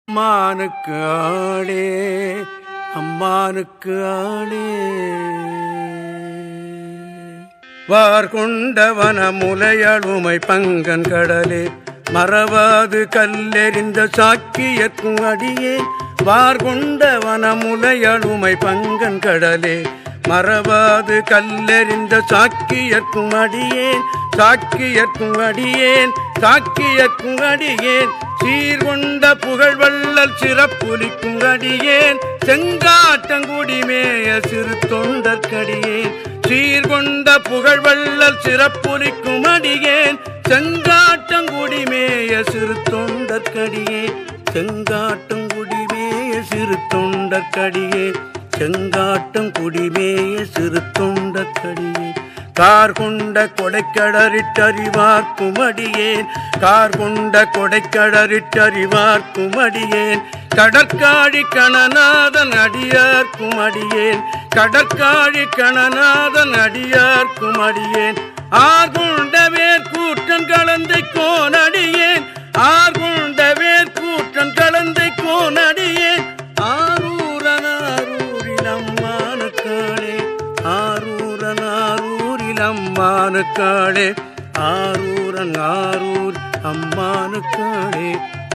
அம்மானுக்கு ஆளே அம்மானுக்கு ஆளே வார் கொண்டவன முலையழுமை பங்கன் கடலே மறவாது கல்லெறிந்த சாக்கியற்கும் அடியே வார் கொண்டவன முலையழுமை பங்கன் கடலே மறவாது கல்லெறிந்த சாக்கியற்கும் அடியேன் சாக்கியற்கும் அடியேன் சாக்கியற்கும் அடியேன் சீர்கொண்ட புகழ் வள்ளல் சிறப்புலிக்கும் அடியேன் செங்காட்டங்குடிமேய சிறு தொண்டற்கடியேன் சீர்கொண்ட புகழ் வள்ளல் சிறப்புலிக்கும் அடியேன் செங்காட்டங்குடிமேய சிறு தொண்டற்கடியேன் செங்காட்டங்குடிமேய சிறு தொண்டற்கடியேன் செங்காட்டம் குடிமேய சிறு தொண்டற்கடியேன் கார் கொண்ட கொடைக்கடரிட்டறிவார்க்கும் அடியேன் கார் கொண்ட கொடைக்கடரிட்டறிவார்க்கும் அடியேன் கடற்காழி கணநாதன் அடியார்க்கும் அடியேன் கடற்காழி கணநாதன் அடியார்க்கும் அடியேன் ஆர்கொண்ட வேர்கூட்டன் கலந்தை கோனடியேன் ஆர்கொண்ட வேர்கூட்டன் கலந்தை கோனடியேன் ஆரூரன் ஆரூரில் அம்மானுக்காளே ஆரூரன் ஆரூரில் அம்மானுக்காளே ஆரூரன் ஆரூர் அம்மானுக்காளே